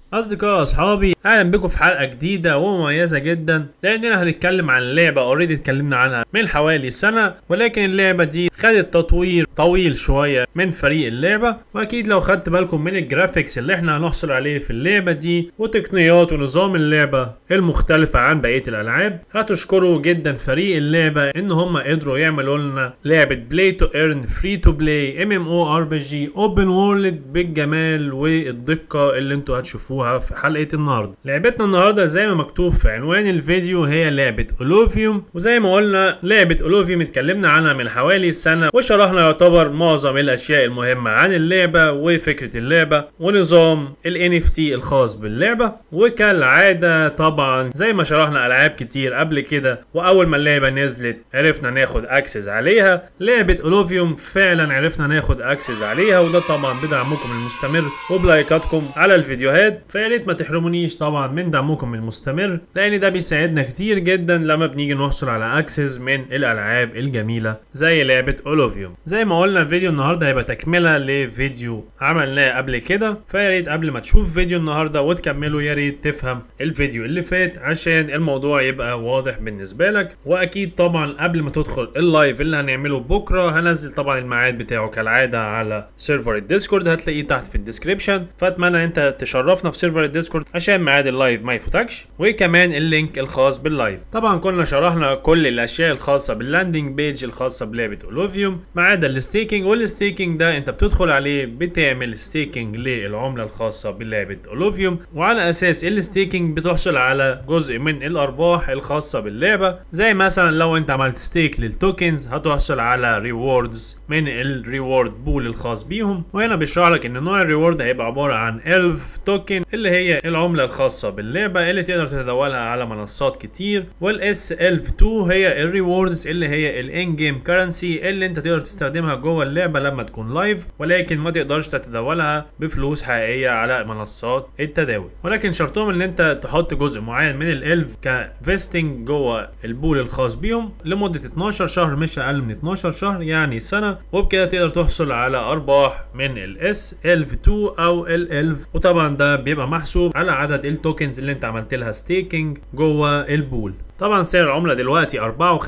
اصدقاء اصحابي اهلا بكم في حلقه جديده ومميزه جدا لاننا هنتكلم عن لعبه اوريدي اتكلمنا عنها من حوالي سنه ولكن اللعبه دي خدت تطوير طويل شويه من فريق اللعبه واكيد لو خدت بالكم من الجرافيكس اللي احنا هنحصل عليه في اللعبه دي وتقنيات ونظام اللعبه المختلفه عن بقيه الالعاب هتشكروا جدا فريق اللعبه ان هم قدروا يعملوا لنا لعبه بلاي تو ايرن فري تو بلاي ام ام او ار بي جي اوبن وورلد بالجمال والدقه اللي انتوا هتشوفوها في حلقه النهارده لعبتنا النهارده زي ما مكتوب في عنوان الفيديو هي لعبه اولوفيوم وزي ما قلنا لعبه اولوفيوم اتكلمنا عنها من حوالي سنه وشرحنا يعتبر معظم الاشياء المهمه عن اللعبه وفكره اللعبه ونظام ال NFT الخاص باللعبه وكالعاده طبعا زي ما شرحنا العاب كتير قبل كده واول ما اللعبه نزلت عرفنا ناخد اكسس عليها لعبه اولوفيوم فعلا عرفنا ناخد اكسس عليها وده طبعا بدعمكم المستمر وبلايكاتكم على الفيديوهات فيا ريت ما تحرمونيش طبعا من دعمكم المستمر لان ده بيساعدنا كتير جدا لما بنيجي نحصل على اكسس من الالعاب الجميله زي لعبه اولوفيوم زي ما قلنا فيديو النهارده هيبقى تكمله لفيديو عملناه قبل كده فيا ريت قبل ما تشوف فيديو النهارده وتكمله يا ريت تفهم الفيديو اللي فات عشان الموضوع يبقى واضح بالنسبه لك واكيد طبعا قبل ما تدخل اللايف اللي هنعمله بكره هنزل طبعا الميعاد بتاعه كالعاده على سيرفر الديسكورد هتلاقيه تحت في الديسكريبشن فاتمنى انت تشرفنا في سيرفر الديسكورد عشان ميعاد اللايف ما يفوتكش وكمان اللينك الخاص باللايف طبعا كنا شرحنا كل الاشياء الخاصه باللاندنج بيج الخاصه بلعبه اولوفيوم ما عدا الستيكنج والستيكنج ده انت بتدخل عليه بتعمل ستيكنج للعمله الخاصه بلعبه اولوفيوم وعلى اساس الستيكنج بتحصل على جزء من الارباح الخاصه باللعبه زي مثلا لو انت عملت ستيك للتوكنز هتحصل على ريوردز من الريورد بول الخاص بيهم وهنا بيشرح لك ان نوع الريورد هيبقى عباره عن 1000 توكن اللي هي العمله الخاصه باللعبه اللي تقدر تتداولها على منصات كتير والاس 1002 هي الريوردز اللي هي الان جيم كرنسي اللي انت تقدر تستخدمها جوه اللعبه لما تكون لايف ولكن ما تقدرش تتداولها بفلوس حقيقيه على منصات التداول ولكن شرطهم ان انت تحط جزء معين من الالف كفيستنج جوه البول الخاص بيهم لمده 12 شهر مش اقل من 12 شهر يعني سنه وبكده تقدر تحصل على ارباح من الاس 1002 او ال 1000 وطبعا ده بيبقى محسوب على عدد التوكنز اللي انت عملت لها ستيكنج جوه البول طبعا سعر العملة دلوقتي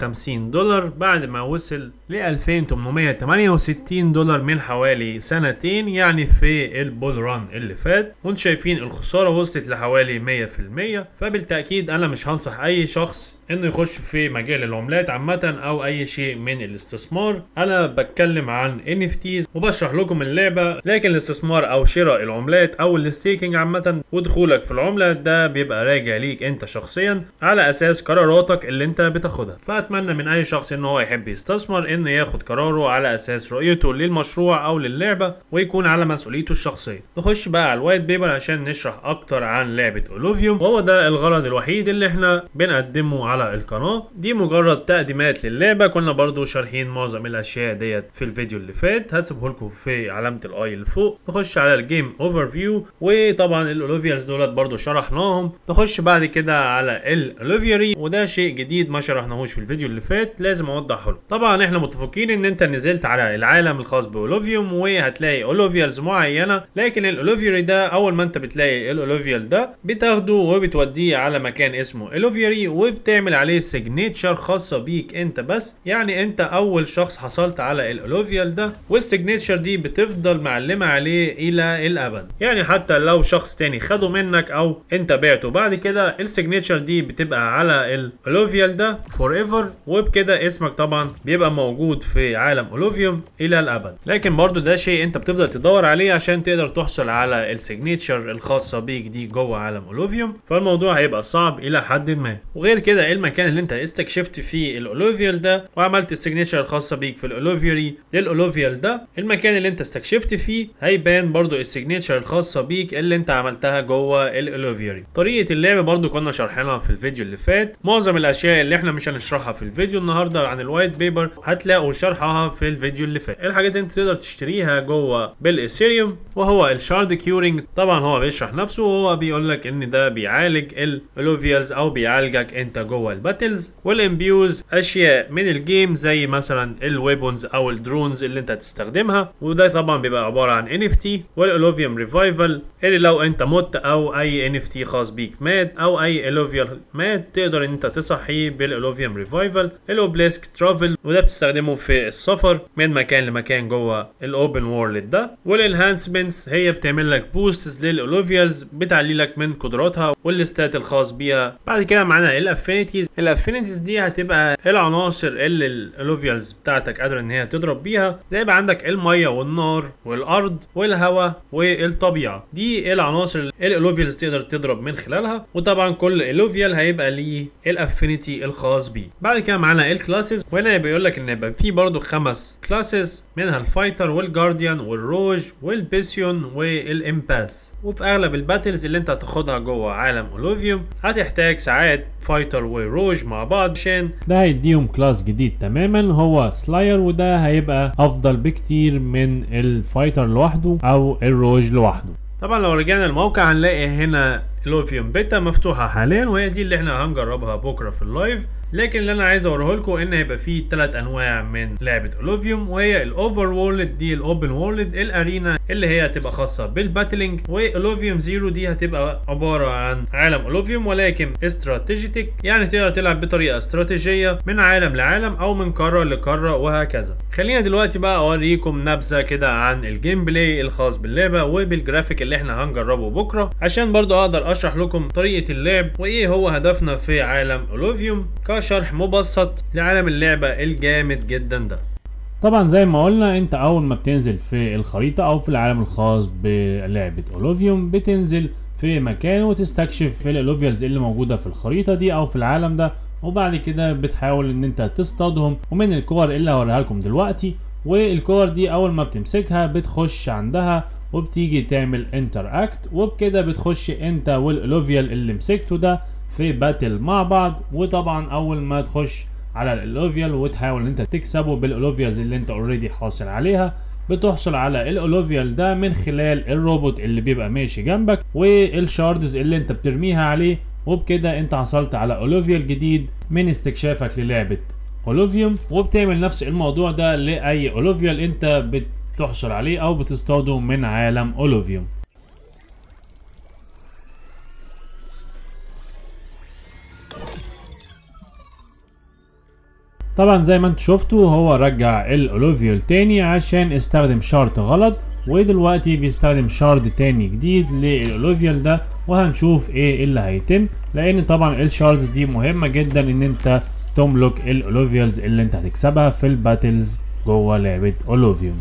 54 دولار بعد ما وصل ل 2868 دولار من حوالي سنتين يعني في البول ران اللي فات وانتم شايفين الخسارة وصلت لحوالي 100% فبالتأكيد أنا مش هنصح أي شخص إنه يخش في مجال العملات عامة أو أي شيء من الاستثمار أنا بتكلم عن NFTs وبشرح لكم اللعبة لكن الاستثمار أو شراء العملات أو الستيكينج عامة ودخولك في العملة ده بيبقى راجع ليك أنت شخصيا على أساس قرار قراراتك اللي انت بتاخدها فاتمنى من اي شخص ان هو يحب يستثمر انه ياخد قراره على اساس رؤيته للمشروع او للعبه ويكون على مسؤوليته الشخصيه نخش بقى على الوايت بيبر عشان نشرح اكتر عن لعبه اولوفيوم وهو ده الغرض الوحيد اللي احنا بنقدمه على القناه دي مجرد تقديمات للعبه كنا برضو شارحين معظم الاشياء ديت في الفيديو اللي فات هسيبه لكم في علامه الاي اللي فوق نخش على الجيم اوفر فيو وطبعا الاولوفيرز دولت برضو شرحناهم نخش بعد كده على الاولوفيري وده شيء جديد ما شرحناهوش في الفيديو اللي فات لازم اوضحه لكم طبعا احنا متفقين ان انت نزلت على العالم الخاص باولوفيوم وهتلاقي اولوفيالز معينه لكن الاولوفيري ده اول ما انت بتلاقي الاولوفيال ده بتاخده وبتوديه على مكان اسمه اولوفيري وبتعمل عليه سيجنيتشر خاصه بيك انت بس يعني انت اول شخص حصلت على الاولوفيال ده والسيجنيتشر دي بتفضل معلمه عليه الى الابد يعني حتى لو شخص تاني خده منك او انت بعته بعد كده السيجنيتشر دي بتبقى على الاولوفيال ده فور ايفر وبكده اسمك طبعا بيبقى موجود في عالم اولوفيوم الى الابد لكن برضو ده شيء انت بتفضل تدور عليه عشان تقدر تحصل على السيجنيتشر الخاصه بيك دي جوه عالم اولوفيوم فالموضوع هيبقى صعب الى حد ما وغير كده المكان اللي انت استكشفت فيه الاولوفيال ده وعملت السيجنيتشر الخاصه بيك في الاولوفيري للاولوفيال ده المكان اللي انت استكشفت فيه هيبان برضو السيجنيتشر الخاصه بيك اللي انت عملتها جوه الاولوفيري طريقه اللعب برضو كنا شارحينها في الفيديو اللي فات معظم الاشياء اللي احنا مش هنشرحها في الفيديو النهارده عن الوايت بيبر هتلاقوا شرحها في الفيديو اللي فات الحاجات اللي انت تقدر تشتريها جوه بالاثيريوم وهو الشارد كيورنج طبعا هو بيشرح نفسه وهو بيقول لك ان ده بيعالج الالوفيالز او بيعالجك انت جوه الباتلز والامبيوز اشياء من الجيم زي مثلا الويبونز او الدرونز اللي انت هتستخدمها وده طبعا بيبقى عباره عن ان اف تي والالوفيوم ريفايفل اللي لو انت مت او اي ان اف تي خاص بيك مات او اي الوفيال مات تقدر ان انت تصحيه بالالوفيوم ريفايفل الاوبليسك ترافل وده بتستخدمه في السفر من مكان لمكان جوه الاوبن وورلد ده والانهانسمنتس هي بتعمل لك بوستس للالوفيالز بتعلي لك من قدراتها والاستات الخاص بيها بعد كده معانا الافينيتيز الافينيتيز دي هتبقى العناصر اللي الالوفيالز بتاعتك قادره ان هي تضرب بيها زي يبقى عندك الميه والنار والارض والهواء والطبيعه دي العناصر اللي الالوفيالز تقدر تضرب من خلالها وطبعا كل الوفيال هيبقى ليه الافينيتي الخاص بيه بعد كده معانا الكلاسز وهنا بيقول لك ان يبقى في برضو خمس كلاسز منها الفايتر والجارديان والروج والبيسيون والامباس وفي اغلب الباتلز اللي انت هتاخدها جوه عالم اولوفيوم هتحتاج ساعات فايتر وروج مع بعض عشان ده هيديهم كلاس جديد تماما هو سلاير وده هيبقى افضل بكتير من الفايتر لوحده او الروج لوحده طبعا لو رجعنا الموقع هنلاقي هنا لوفيوم بيتا مفتوحة حاليا وهي دي اللي احنا هنجربها بكرة في اللايف لكن اللي انا عايز اوريه لكم ان هيبقى فيه ثلاث انواع من لعبه اولوفيوم وهي الاوفر وورلد دي الاوبن وورلد الارينا اللي هي هتبقى خاصه بالباتلينج واولوفيوم زيرو دي هتبقى عباره عن عالم اولوفيوم ولكن استراتيجيتك يعني تقدر تلعب بطريقه استراتيجيه من عالم لعالم او من قاره لقاره وهكذا خلينا دلوقتي بقى اوريكم نبذه كده عن الجيم بلاي الخاص باللعبه وبالجرافيك اللي احنا هنجربه بكره عشان برضو اقدر اشرح لكم طريقه اللعب وايه هو هدفنا في عالم اولوفيوم شرح مبسط لعالم اللعبة الجامد جدا ده طبعا زي ما قلنا انت اول ما بتنزل في الخريطة او في العالم الخاص بلعبة اولوفيوم بتنزل في مكان وتستكشف الالوفيالز اللي موجودة في الخريطة دي او في العالم ده وبعد كده بتحاول ان انت تصطادهم ومن الكور اللي هوريها لكم دلوقتي والكور دي اول ما بتمسكها بتخش عندها وبتيجي تعمل انتر اكت وبكده بتخش انت والالوفيال اللي مسكته ده في باتل مع بعض وطبعا اول ما تخش على الالوفيال وتحاول ان انت تكسبه بالالوفيالز اللي انت اوريدي حاصل عليها بتحصل على الالوفيال ده من خلال الروبوت اللي بيبقى ماشي جنبك والشاردز اللي انت بترميها عليه وبكده انت حصلت على اولوفيال جديد من استكشافك للعبة اولوفيوم وبتعمل نفس الموضوع ده لاي اولوفيال انت بتحصل عليه او بتصطاده من عالم اولوفيوم طبعا زي ما انتوا شفتوا هو رجع الاولوفيال تاني عشان استخدم شارت غلط ودلوقتي بيستخدم شارد تاني جديد للاولوفيال ده وهنشوف ايه اللي هيتم لان طبعا الشاردز دي مهمه جدا ان انت تملك الاولوفيالز اللي انت هتكسبها في الباتلز جوه لعبه اولوفيوم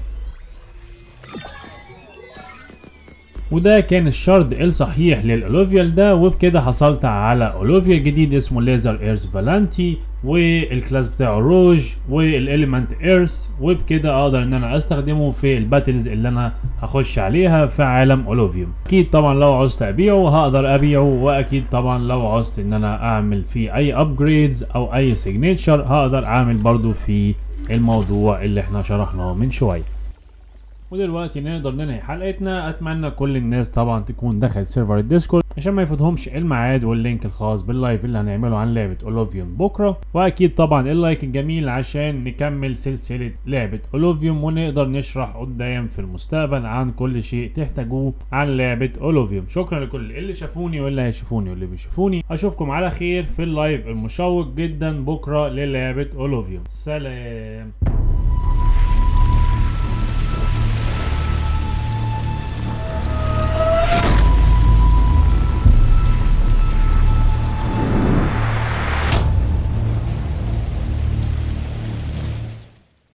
وده كان الشرد الصحيح للأولوفيال ده وبكده حصلت على أولوفيال جديد اسمه ليزر ايرس فالانتي والكلاس بتاعه روج والاليمنت ايرس وبكده اقدر ان انا استخدمه في الباتلز اللي انا هخش عليها في عالم اولوفيوم اكيد طبعا لو عوزت ابيعه هقدر ابيعه واكيد طبعا لو عوزت ان انا اعمل فيه اي ابجريدز او اي سيجنتشر هقدر اعمل برضو في الموضوع اللي احنا شرحناه من شويه ودلوقتي نقدر ننهي حلقتنا اتمنى كل الناس طبعا تكون دخلت سيرفر الديسكورد عشان ما يفوتهمش الميعاد واللينك الخاص باللايف اللي هنعمله عن لعبه اولوفيوم بكره واكيد طبعا اللايك الجميل عشان نكمل سلسله لعبه اولوفيوم ونقدر نشرح قدام في المستقبل عن كل شيء تحتاجوه عن لعبه اولوفيوم شكرا لكل اللي شافوني واللي هيشوفوني واللي بيشوفوني اشوفكم على خير في اللايف المشوق جدا بكره للعبه اولوفيوم سلام